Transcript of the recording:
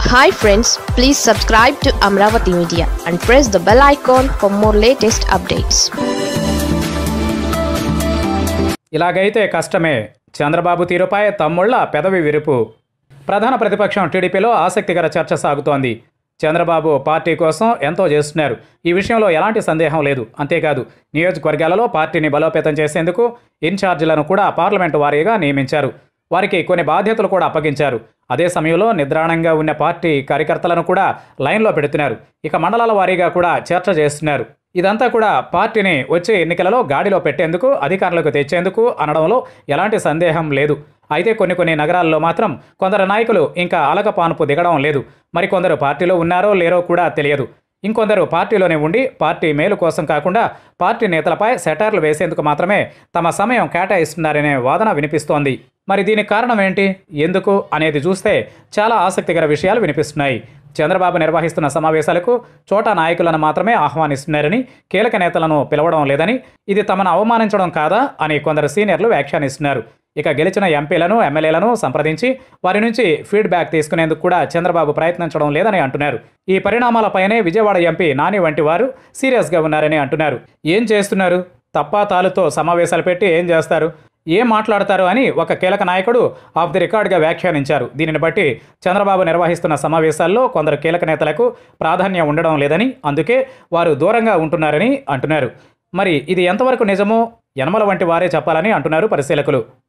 hi friends please subscribe to Amaravati media and press the bell icon for more latest updates ఇలాగైతే కష్టమే చంద్రబాబు తీరుపై తమ్ముళ్ల పెదవి విరుపు ప్రధాన ప్రతిపక్షం టీడీపీలో ఆసక్తికర చర్చ సాగుతోంది చంద్రబాబు పార్టీ కోసం ఎంతో చేస్తున్నారు ఈ విషయంలో ఎలాంటి సందేహం లేదు అంతేకాదు నియోజకవర్గాలలో పార్టీని బలోపేతం చేసేందుకు ఇన్ఛార్జీలను కూడా పార్లమెంటు వారీగా నియమించారు వారికి కొన్ని బాధ్యతలు కూడా అప్పగించారు అదే సమయంలో నిద్రాణంగా ఉన్న పార్టీ కార్యకర్తలను కూడా లైన్లో పెడుతున్నారు ఇక మండలాల వారీగా కూడా చర్చ చేస్తున్నారు ఇదంతా కూడా పార్టీని వచ్చే ఎన్నికలలో గాడిలో పెట్టేందుకు అధికారులకు తెచ్చేందుకు అనడంలో ఎలాంటి సందేహం లేదు అయితే కొన్ని కొన్ని నగరాల్లో మాత్రం కొందరు నాయకులు ఇంకా అలకపానుపు దిగడం లేదు మరికొందరు పార్టీలో ఉన్నారో లేరో కూడా తెలియదు ఇంకొందరు పార్టీలోనే ఉండి పార్టీ మేలు కోసం కాకుండా పార్టీ నేతలపై సెటార్లు వేసేందుకు మాత్రమే తమ సమయం కేటాయిస్తున్నారనే వాదన వినిపిస్తోంది మరి దీనికి కారణం ఏంటి ఎందుకు అనేది చూస్తే చాలా ఆసక్తికర విషయాలు వినిపిస్తున్నాయి చంద్రబాబు నిర్వహిస్తున్న సమావేశాలకు చోటా నాయకులను మాత్రమే ఆహ్వానిస్తున్నారని కీలక నేతలను పిలవడం లేదని ఇది తమను అవమానించడం కాదా అని కొందరు సీనియర్లు వ్యాఖ్యానిస్తున్నారు ఇక గెలిచిన ఎంపీలను ఎమ్మెల్యేలను సంప్రదించి వారి నుంచి ఫీడ్బ్యాక్ తీసుకునేందుకు కూడా చంద్రబాబు ప్రయత్నించడం లేదని అంటున్నారు ఈ పరిణామాలపైనే విజయవాడ ఎంపీ నాని వంటి వారు సీరియస్గా ఉన్నారని అంటున్నారు ఏం చేస్తున్నారు తప్పా తాలుతో సమావేశాలు పెట్టి ఏం చేస్తారు ఏం మాట్లాడతారు అని ఒక కీలక నాయకుడు ఆఫ్ ది రికార్డ్గా వ్యాఖ్యానించారు దీనిని బట్టి చంద్రబాబు నిర్వహిస్తున్న సమావేశాల్లో కొందరు కీలక నేతలకు ప్రాధాన్యం ఉండడం లేదని అందుకే వారు దూరంగా ఉంటున్నారని అంటున్నారు మరి ఇది ఎంతవరకు నిజమో యనమల వంటి వారే చెప్పాలని అంటున్నారు పరిశీలకులు